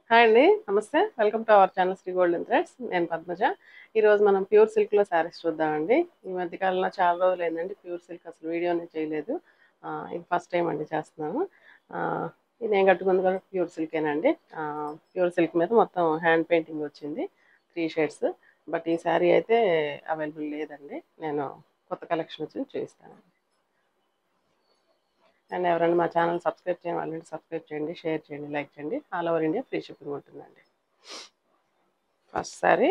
hi అండి నమస్తే welcome to our channel Shri Golden Threads నేను పద్మజ ఈరోజు మనం ప్యూర్ సిల్క్లో శారీస్ చూద్దామండి ఈ మధ్యకాలంలో చాలా రోజులు అయిందండి ప్యూర్ సిల్క్ అసలు వీడియోనే చేయలేదు ఆ, ఇది ఫస్ట్ టైం అండి చేస్తున్నాను ఆ, ఇది నేను కట్టుకుంది కూడా ప్యూర్ సిల్కేనండి ప్యూర్ సిల్క్ మీద మొత్తం హ్యాండ్ పెయింటింగ్ వచ్చింది త్రీ షేడ్స్ బట్ ఈ శారీ అయితే అవైలబుల్ లేదండి నేను కొత్త కలెక్షన్ వచ్చి చూపిస్తానండి అండ్ ఎవరైనా మా ఛానల్ సబ్స్క్రైబ్ చేయని వాళ్ళని సబ్స్క్రైబ్ చేయండి షేర్ చేయండి లైక్ చేయండి all over India free shipping ఉంటుందండి ఫస్ట్ సారీ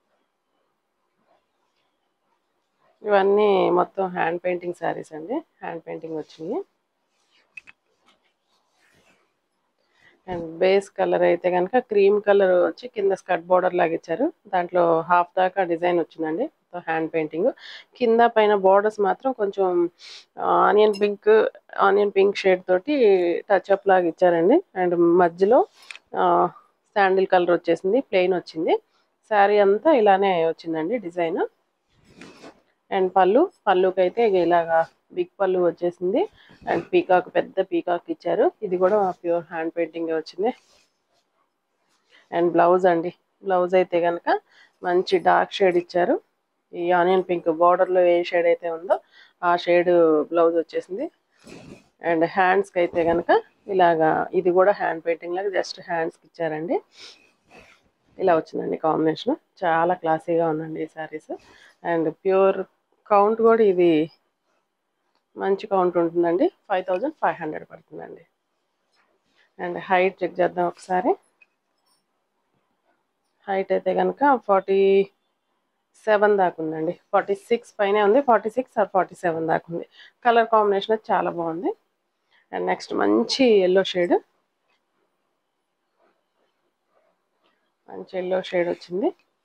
ఇవన్నీ మొత్తం హ్యాండ్ పెయింటింగ్ శారీస్ అండి హ్యాండ్ పెయింటింగ్ వచ్చింది అండ్ బేస్ కలర్ అయితే కనుక క్రీమ్ కలర్ వచ్చి కింద స్కర్ట్ బార్డర్ లాగా ఇచ్చారు దాంట్లో హాఫ్ దాకా డిజైన్ వచ్చిందండి హ్యాండ్ పెయింటింగ్ కింద పైన బార్డర్స్ మాత్రం కొంచెం onion pink onion pink shade తోటి టచ్ అప్ లాగా ఇచ్చారండి అండ్ మధ్యలో శాండిల్ కలర్ వచ్చేసింది ప్లెయిన్ వచ్చింది శారీ అంతా ఇలానే వచ్చిందండి డిజైన్ అండ్ పళ్ళు పళ్ళుకి అయితే ఇలాగా బిగ్ పళ్ళు వచ్చేసింది అండ్ పీకాక్ పెద్ద పీకాక్ ఇచ్చారు ఇది కూడా ప్యూర్ హ్యాండ్ పెయింటింగ్ వచ్చింది అండ్ బ్లౌజ్ అండి బ్లౌజ్ అయితే కనుక మంచి డార్క్ షేడ్ ఇచ్చారు ఈ ఆనియన్ పింక్ బార్డర్లో ఏ షేడ్ అయితే ఉందో ఆ షేడ్ బ్లౌజ్ వచ్చేసింది అండ్ హ్యాండ్స్కి అయితే కనుక ఇలాగా ఇది కూడా హ్యాండ్ పెయింటింగ్ లాగా జస్ట్ హ్యాండ్స్కి ఇచ్చారండి ఇలా వచ్చిందండి కాంబినేషన్ చాలా క్లాసీగా ఉందండి ఈ శారీస్ అండ్ ప్యూర్ కౌంట్ కూడా ఇది మంచి కౌంట్ ఉంటుందండి ఫైవ్ థౌజండ్ ఫైవ్ హండ్రెడ్ పడుతుందండి అండ్ హైట్ చెక్ చేద్దాం ఒకసారి హైట్ అయితే కనుక ఫార్టీ సెవెన్ దాకా ఉందండి ఫార్టీ సిక్స్ పైనే ఉంది forty six or forty seven దాకా ఉంది కలర్ కాంబినేషన్ అయితే చాలా బాగుంది అండ్ నెక్స్ట్ మంచి ఎల్లో షేడ్ మంచి ఎల్లో షేడ్ వచ్చింది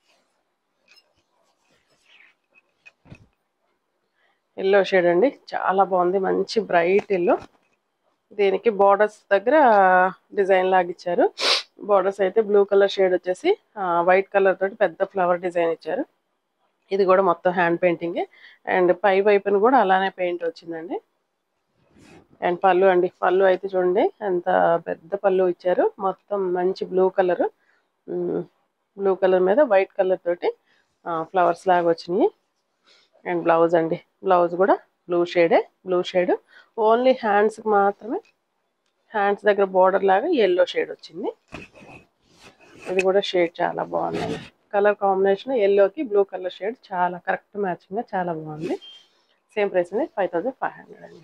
ఎల్లో షేడ్ అండి చాలా బాగుంది మంచి బ్రైట్ ఎల్లో దీనికి బార్డర్స్ దగ్గర డిజైన్ లాగా ఇచ్చారు బార్డర్స్ అయితే బ్లూ కలర్ షేడ్ వచ్చేసి వైట్ కలర్ తోటి పెద్ద ఫ్లవర్ డిజైన్ ఇచ్చారు ఇది కూడా మొత్తం హ్యాండ్ పెయింటింగే అండ్ పై వైపున కూడా అలానే పెయింట్ వచ్చిందండి అండ్ పళ్ళు అండి పళ్ళు అయితే చూడండి ఎంత పెద్ద పళ్ళు ఇచ్చారు మొత్తం మంచి బ్లూ కలర్ బ్లూ కలర్ మీద వైట్ కలర్ తోటి ఫ్లవర్స్ లాగా వచ్చినాయి అండ్ బ్లౌజ్ అండి బ్లౌజ్ కూడా బ్లూ షేడే బ్లూ షేడ్ ఓన్లీ హ్యాండ్స్కి మాత్రమే హ్యాండ్స్ దగ్గర బార్డర్ లాగా ఎల్లో షేడ్ వచ్చింది ఇది కూడా షేడ్ చాలా బాగుందండి కలర్ కాంబినేషన్ ఎల్లోకి బ్లూ కలర్ షేడ్ చాలా కరెక్ట్ మ్యాచింగ్గా చాలా బాగుంది సేమ్ ప్రైస్ అండి ఫైవ్ థౌజండ్ ఫైవ్ హండ్రెడ్ అండి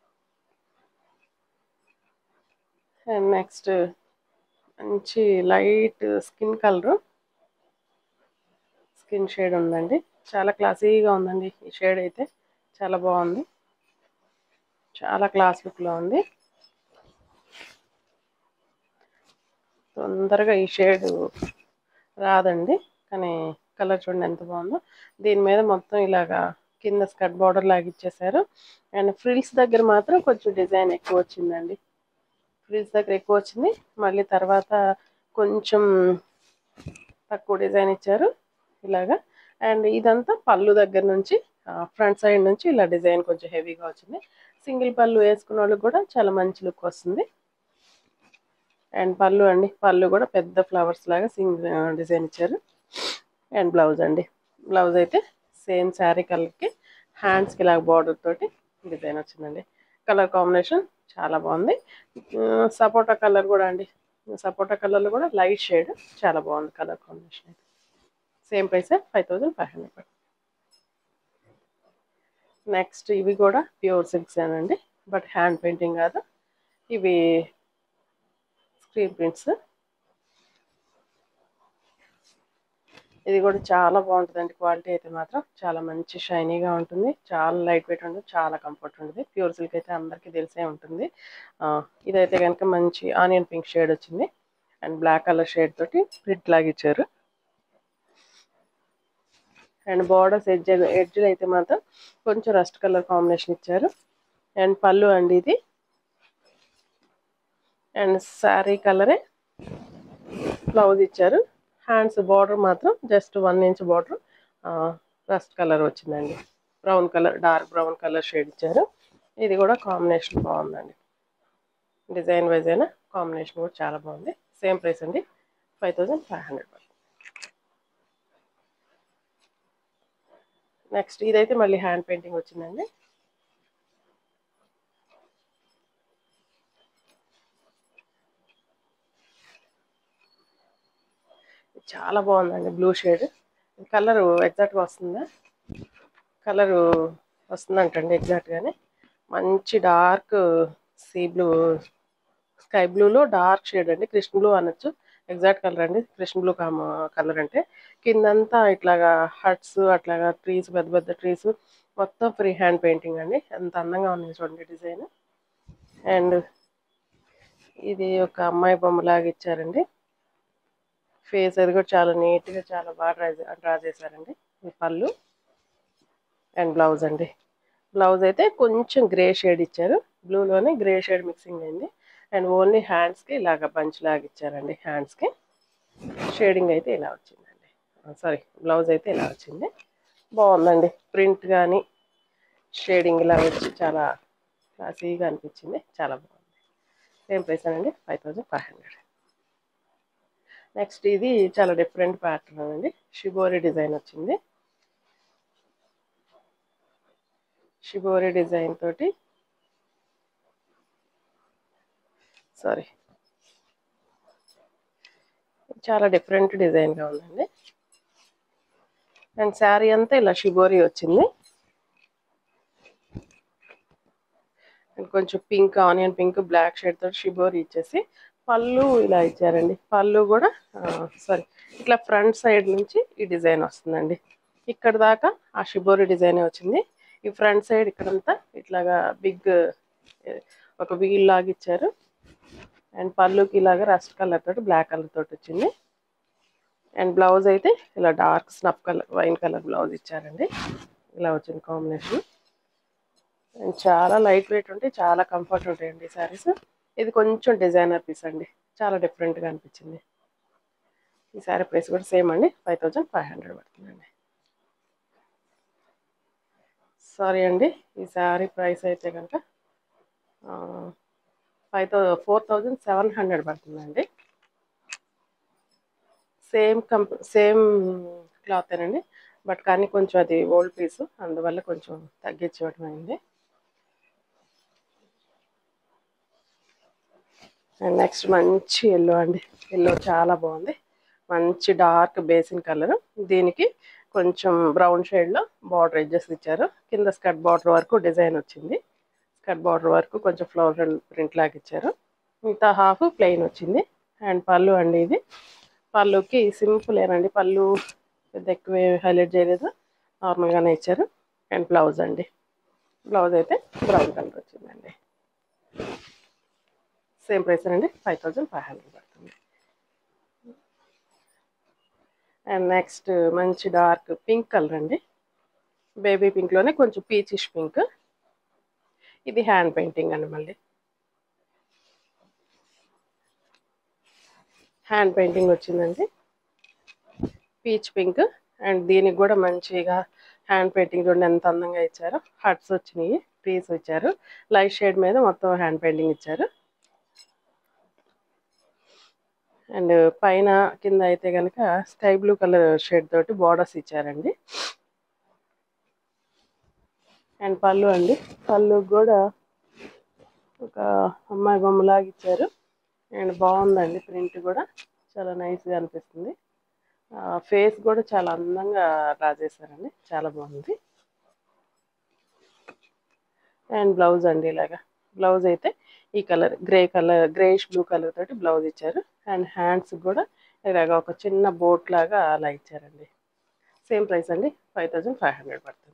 అండ్ నెక్స్ట్ మంచి light skin colour skin shade ఉందండి చాలా క్లాసీగా ఉందండి ఈ షేడ్ అయితే చాలా బాగుంది చాలా క్లాస్ లుక్లో ఉంది తొందరగా ఈ షేడ్ రాదండి కానీ కలర్ చూడండి ఎంత బాగుందో దీని మీద మొత్తం ఇలాగా కింద స్కర్ట్ బార్డర్ లాగా ఇచ్చేసారు అండ్ ఫ్రిల్స్ దగ్గర మాత్రం కొంచెం డిజైన్ ఎక్కువ వచ్చిందండి ఫ్రిల్స్ దగ్గర ఎక్కువ వచ్చింది మళ్ళీ తర్వాత కొంచెం తక్కువ డిజైన్ ఇచ్చారు ఇలాగా అండ్ ఇదంతా పళ్ళు దగ్గర నుంచి ఫ్రంట్ సైడ్ నుంచి ఇలా డిజైన్ కొంచెం హెవీగా వచ్చింది సింగిల్ పళ్ళు వేసుకున్న వాళ్ళకి కూడా చాలా మంచి లుక్ వస్తుంది అండ్ పళ్ళు అండి పళ్ళు కూడా పెద్ద ఫ్లవర్స్ లాగా సింగిల్ డిజైన్ ఇచ్చారు అండ్ బ్లౌజ్ అండి బ్లౌజ్ అయితే సేమ్ శారీ కలర్కి హ్యాండ్స్కి ఇలా బార్డర్ తోటి డిజైన్ వచ్చిందండి కలర్ కాంబినేషన్ చాలా బాగుంది సపోటా కలర్ కూడా అండి సపోటా కలర్లో కూడా లైట్ షేడ్ చాలా బాగుంది కలర్ కాంబినేషన్ అయితే same price five thousand five hundred next ఇవి కూడా ప్యూర్ సిల్క్స్ అండి బట్ హ్యాండ్ పెయింటింగ్ కాదు ఇవి స్క్రీన్ ప్రింట్స్ ఇది కూడా చాలా బాగుంటుందండి క్వాలిటీ అయితే మాత్రం చాలా మంచి షైనీగా ఉంటుంది చాలా లైట్ వెయిట్ ఉంటుంది చాలా కంఫర్ట్ ఉంటుంది ప్యూర్ సిల్క్ అయితే అందరికీ తెలిసే ఉంటుంది ఇదైతే కనుక మంచి ఆనియన్ పింక్ షేడ్ వచ్చింది అండ్ బ్లాక్ కలర్ షేడ్ తోటి ప్రింట్ లాగా ఇచ్చారు అండ్ బార్డర్స్ ఎడ్జ్ ఎడ్జ్లు అయితే మాత్రం కొంచెం రస్ట్ కలర్ కాంబినేషన్ ఇచ్చారు అండ్ పళ్ళు అండి ఇది అండ్ శారీ కలరే బ్లౌజ్ ఇచ్చారు హ్యాండ్స్ బార్డర్ మాత్రం just one inch border rust colour వచ్చిందండి brown colour dark brown colour shade ఇచ్చారు ఇది కూడా కాంబినేషన్ బాగుందండి డిజైన్ వైజ్ అయినా కాంబినేషన్ కూడా చాలా బాగుంది సేమ్ ప్రైస్ అండి ఫైవ్ థౌజండ్ ఫైవ్ హండ్రెడ్ పడుతుంది నెక్స్ట్ ఇదైతే మళ్ళీ హ్యాండ్ పెయింటింగ్ వచ్చిందండి చాలా బాగుందండి బ్లూ షేడ్ కలర్ ఎగ్జాక్ట్గా వస్తుందా కలరు వస్తుందంటండి ఎగ్జాక్ట్గానే మంచి డార్క్ సీ బ్లూ స్కై బ్లూలో డార్క్ షేడ్ అండి కృష్ణ బ్లూ అనొచ్చు ఎగ్జాక్ట్ కలర్ అండి కృష్ణ బ్లూ కామ కలర్ అంటే కిందంతా ఇట్లాగా హట్స్ అట్లాగా ట్రీస్ పెద్ద పెద్ద ట్రీస్ మొత్తం ఫ్రీ హ్యాండ్ పెయింటింగ్ అండి ఎంత అందంగా ఉంది చూడండి డిజైన్ అండ్ ఇది ఒక అమ్మాయి బొమ్మలాగా ఇచ్చారండి ఫేస్ అది కూడా చాలా నీట్గా చాలా బాగా డ్రా డ్రా చేశారండి ఈ పళ్ళు అండ్ బ్లౌజ్ అండి బ్లౌజ్ అయితే కొంచెం గ్రే షేడ్ ఇచ్చారు బ్లూలోనే గ్రే షేడ్ మిక్సింగ్ అయింది అండ్ ఓన్లీ హ్యాండ్స్కి ఇలాగ బంచ్ లాగా ఇచ్చారండి హ్యాండ్స్కి షేడింగ్ అయితే ఇలా వచ్చిందండి సారీ బ్లౌజ్ అయితే ఇలా వచ్చింది బాగుందండి ప్రింట్ కానీ షేడింగ్ ఇలా వచ్చి చాలా క్లాసీగా అనిపించింది చాలా బాగుంది సేమ్ ప్రైస్ అండి five thousand five hundred next ఇది చాలా డిఫరెంట్ ప్యాటర్న్ అండి షిబోరి డిజైన్ వచ్చింది షిబోరి డిజైన్ తోటి సారీ చాలా డిఫరెంట్ డిజైన్గా ఉందండి అండ్ శారీ అంతా ఇలా షిబోరి వచ్చింది అండ్ కొంచెం pink onion pink black shade తోటి షిబోరి ఇచ్చేసి పళ్ళు ఇలా ఇచ్చారండి పళ్ళు కూడా సారీ ఇట్లా ఫ్రంట్ సైడ్ నుంచి ఈ డిజైన్ వస్తుందండి ఇక్కడ దాకా ఆ షిబోరి డిజైన్ వచ్చింది ఈ ఫ్రంట్ సైడ్ ఇక్కడంతా ఇట్లాగా బిగ్ ఒక వీల్ లాగా ఇచ్చారు అండ్ పళ్ళుకి ఇలాగా రస్ట్ కలర్ తోటి బ్లాక్ కలర్ తోటి వచ్చింది అండ్ బ్లౌజ్ అయితే ఇలా dark snuff colour wine colour blouse ఇచ్చారండి ఇలా వచ్చింది కాంబినేషన్ అండ్ చాలా లైట్ వెయిట్ ఉంటాయి చాలా కంఫర్ట్ ఉంటాయండి ఈ శారీస్ ఇది కొంచెం డిజైనర్ పీస్ అండి చాలా డిఫరెంట్గా అనిపించింది ఈ శారీ ప్రైస్ కూడా సేమ్ అండి ఫైవ్ థౌజండ్ ఫైవ్ హండ్రెడ్ పడుతుందండి సారీ అండి ఈ శారీ ప్రైస్ అయితే కనుక five thou four thousand seven hundred పడుతుందండి సేమ్ కంప్ సేమ్ క్లాత్ అండి బట్ కానీ కొంచెం అది ఓల్డ్ పీస్ అందువల్ల కొంచెం తగ్గించడం అయింది అండ్ నెక్స్ట్ మంచి ఎల్లో అండి ఎల్లో చాలా బాగుంది మంచి డార్క్ బేసిన్ కలర్ దీనికి కొంచెం బ్రౌన్ షేడ్లో బార్డర్ ఎడ్జెస్ ఇచ్చారు కింద స్కర్ట్ బార్డర్ వరకు డిజైన్ వచ్చింది స్కర్ట్ బార్డర్ వరకు కొంచెం ఫ్లవర్ ప్రింట్ లాగా ఇచ్చారు మిగతా హాఫ్ ప్లెయిన్ వచ్చింది అండ్ పళ్ళు అండి ఇది పళ్ళుకి సింపుల్ ఏనండి పళ్ళు పెద్ద ఎక్కువ హైలైట్ చేయలేదు నార్మల్గానే ఇచ్చారు అండ్ బ్లౌజ్ అండి బ్లౌజ్ అయితే బ్రౌన్ కలర్ వచ్చిందండి సేమ్ ప్రైస్ అండి ఫైవ్ థౌజండ్ ఫైవ్ హండ్రెడ్ పడుతుంది అండ్ నెక్స్ట్ మంచి డార్క్ పింక్ కలర్ అండి బేబీ పింక్లోనే కొంచెం పీచిష్ పింక్ ఇది హ్యాండ్ పెయింటింగ్ అండి మళ్ళీ హ్యాండ్ పెయింటింగ్ వచ్చిందండి పీచ్ పింక్ అండ్ దీనికి కూడా మంచిగా హ్యాండ్ పెయింటింగ్ చూడండి ఎంత అందంగా ఇచ్చారు హట్స్ వచ్చినాయి ట్రీస్ ఇచ్చారు లైట్ షేడ్ మీద మొత్తం హ్యాండ్ పెయింటింగ్ ఇచ్చారు అండ్ పైన కింద అయితే కనుక స్కై బ్లూ కలర్ షేడ్ తోటి బార్డర్స్ ఇచ్చారండి అండ్ పళ్ళు అండి పళ్ళు కూడా ఒక అమ్మాయి బొమ్మలాగా ఇచ్చారు అండ్ బాగుందండి ప్రింట్ కూడా చాలా నైస్గా అనిపిస్తుంది ఫేస్ కూడా చాలా అందంగా డ్రా చేశారండి చాలా బాగుంది అండ్ బ్లౌజ్ అండి ఇలాగా బ్లౌజ్ అయితే ఈ colour grey colour greyish blue colour తోటి బ్లౌజ్ ఇచ్చారు అండ్ హ్యాండ్స్ కూడా ఇలాగ ఒక చిన్న బోట్ లాగా అలా ఇచ్చారండి సేమ్ ప్రైస్ అండి ఫైవ్ థౌజండ్ ఫైవ్ హండ్రెడ్ పడుతుంది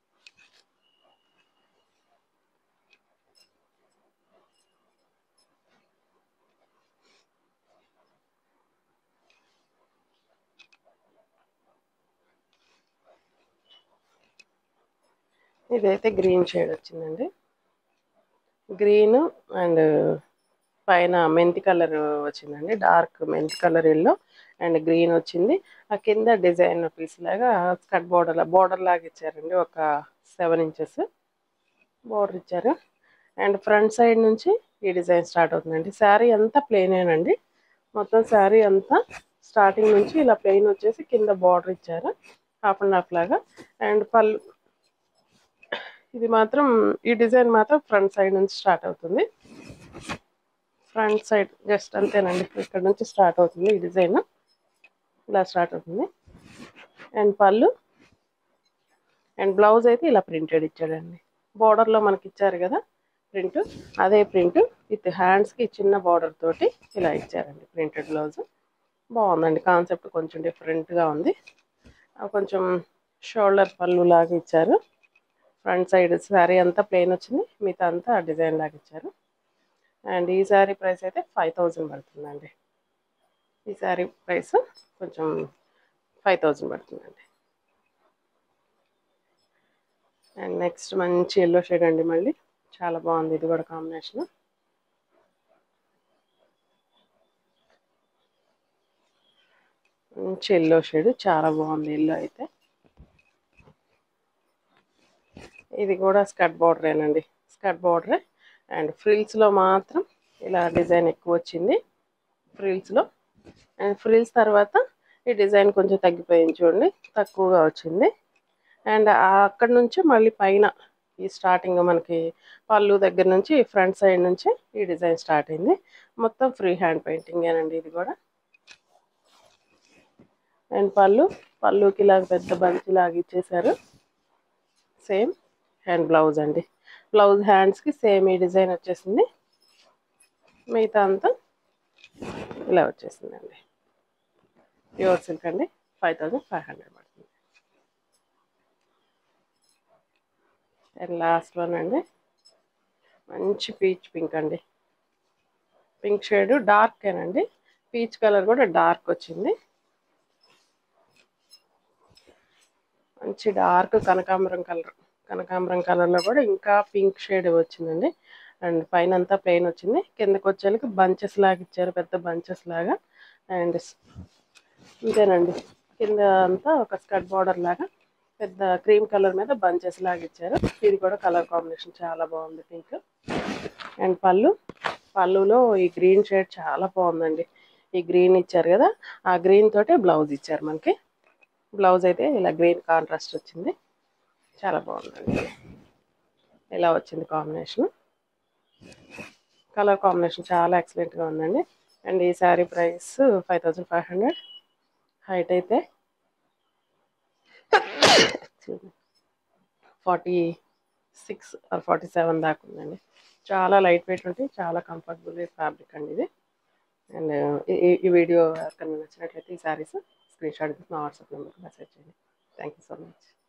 ఇదైతే గ్రీన్ షేడ్ వచ్చిందండి గ్రీన్ అండ్ పైన మెంతి కలర్ వచ్చిందండి డార్క్ మెంతి కలర్ ఎల్లో అండ్ గ్రీన్ వచ్చింది ఆ కింద డిజైన్ పీస్ లాగా స్కట్ బోర్డర్ బోర్డర్ లాగా ఇచ్చారండి ఒక సెవెన్ ఇంచెస్ బోర్డర్ ఇచ్చారు అండ్ ఫ్రంట్ సైడ్ నుంచి ఈ డిజైన్ స్టార్ట్ అవుతుందండి శారీ అంతా ప్లెయినేనండి మొత్తం శారీ అంతా స్టార్టింగ్ నుంచి ఇలా ప్లెయిన్ వచ్చేసి కింద బార్డర్ ఇచ్చారు హాఫ్ అండ్ హాఫ్ లాగా అండ్ పళ్ళు ఇది మాత్రం ఈ డిజైన్ మాత్రం ఫ్రంట్ సైడ్ నుంచి స్టార్ట్ అవుతుంది ఫ్రంట్ సైడ్ జస్ట్ అంతేనండి ఇక్కడ నుంచి స్టార్ట్ అవుతుంది ఈ డిజైన్ ఇలా స్టార్ట్ అవుతుంది అండ్ పళ్ళు అండ్ బ్లౌజ్ అయితే ఇలా ప్రింటెడ్ ఇచ్చాడండి బార్డర్లో మనకి ఇచ్చారు కదా ప్రింట్ అదే ప్రింట్ విత్ హ్యాండ్స్కి చిన్న బార్డర్ తోటి ఇలా ఇచ్చారండి ప్రింటెడ్ బ్లౌజ్ బాగుందండి కాన్సెప్ట్ కొంచెం డిఫరెంట్గా ఉంది ఆ కొంచెం షోల్డర్ పళ్ళు లాగా ఇచ్చారు ఫ్రంట్ సైడ్ శారీ అంతా ప్లెయిన్ వచ్చింది మిగతా అంతా డిజైన్ లాగా ఇచ్చారు అండ్ ఈ శారీ ప్రైస్ అయితే ఫైవ్ థౌజండ్ పడుతుందండి ఈ శారీ ప్రైస్ కొంచెం ఫైవ్ థౌజండ్ పడుతుందండి అండ్ నెక్స్ట్ మంచి ఎల్లో షేడ్ అండి మళ్ళీ చాలా బాగుంది ఇది కూడా కాంబినేషన్ మంచి ఎల్లో షేడ్ చాలా బాగుంది ఎల్లో అయితే ఇది కూడా స్కర్ట్ బార్డరేనండి స్కర్ట్ బార్డరే అండ్ ఫ్రిల్స్లో మాత్రం ఇలా డిజైన్ ఎక్కువ వచ్చింది ఫ్రిల్స్లో అండ్ ఫ్రిల్స్ తర్వాత ఈ డిజైన్ కొంచెం తగ్గిపోయింది చూడండి తక్కువగా వచ్చింది అండ్ అక్కడ నుంచి మళ్ళీ పైన ఈ స్టార్టింగ్ మనకి పళ్ళు దగ్గర నుంచి ఫ్రంట్ సైడ్ నుంచి ఈ డిజైన్ స్టార్ట్ అయింది మొత్తం ఫ్రీ హ్యాండ్ పెయింటింగ్ ఏనండి ఇది కూడా అండ్ పళ్ళు పళ్ళుకి ఇలాగ పెద్ద బంచి లాగా ఇచ్చేసారు సేమ్ హ్యాండ్ బ్లౌజ్ అండి బ్లౌజ్ హ్యాండ్స్కి సేమ్ ఈ డిజైన్ వచ్చేసింది మిగతా అంతా ఇలా వచ్చేసిందండి ప్యూర్ సిల్క్ అండి ఫైవ్ థౌజండ్ ఫైవ్ హండ్రెడ్ పడుతుంది అండ్ లాస్ట్ వన్ అండి మంచి పీచ్ పింక్ అండి పింక్ షేడ్ డార్కేనండి పీచ్ కలర్ కూడా డార్క్ వచ్చింది మంచి డార్క్ కనకాంబరం కలర్ కనకాంబరం కలర్లో కూడా ఇంకా పింక్ షేడ్ వచ్చిందండి అండ్ పైన అంతా ప్లెయిన్ వచ్చింది కిందకి వచ్చేసరికి బంచెస్ లాగా ఇచ్చారు పెద్ద బంచెస్ లాగా అండ్ ఇంతేనండి కింద అంతా ఒక స్కర్ట్ బార్డర్ లాగా పెద్ద క్రీమ్ కలర్ మీద బంచెస్ లాగా ఇచ్చారు ఇది కూడా కలర్ కాంబినేషన్ చాలా బాగుంది పింక్ అండ్ పళ్ళు పళ్ళులో ఈ గ్రీన్ షేడ్ చాలా బాగుందండి ఈ గ్రీన్ ఇచ్చారు కదా ఆ గ్రీన్ తోటే బ్లౌజ్ ఇచ్చారు మనకి బ్లౌజ్ అయితే ఇలా గ్రీన్ కాంట్రాస్ట్ వచ్చింది చాలా బాగుందండి ఇలా వచ్చింది కాంబినేషన్ కలర్ కాంబినేషన్ చాలా ఎక్సలెంట్గా ఉందండి అండ్ ఈ sari price five thousand five hundred height అయితే forty six or forty seven దాకా ఉందండి చాలా లైట్ వెయిట్ ఉంటుంది చాలా కంఫర్టబుల్ ఫ్యాబ్రిక్ అండి ఇది అండ్ ఈ వీడియో ఎవరికైనా నచ్చినట్లయితే ఈ శారీస్ స్క్రీన్ షాట్ మా వాట్సాప్ నెంబర్కి మెసేజ్ చేయండి థ్యాంక్ యూ సో మచ్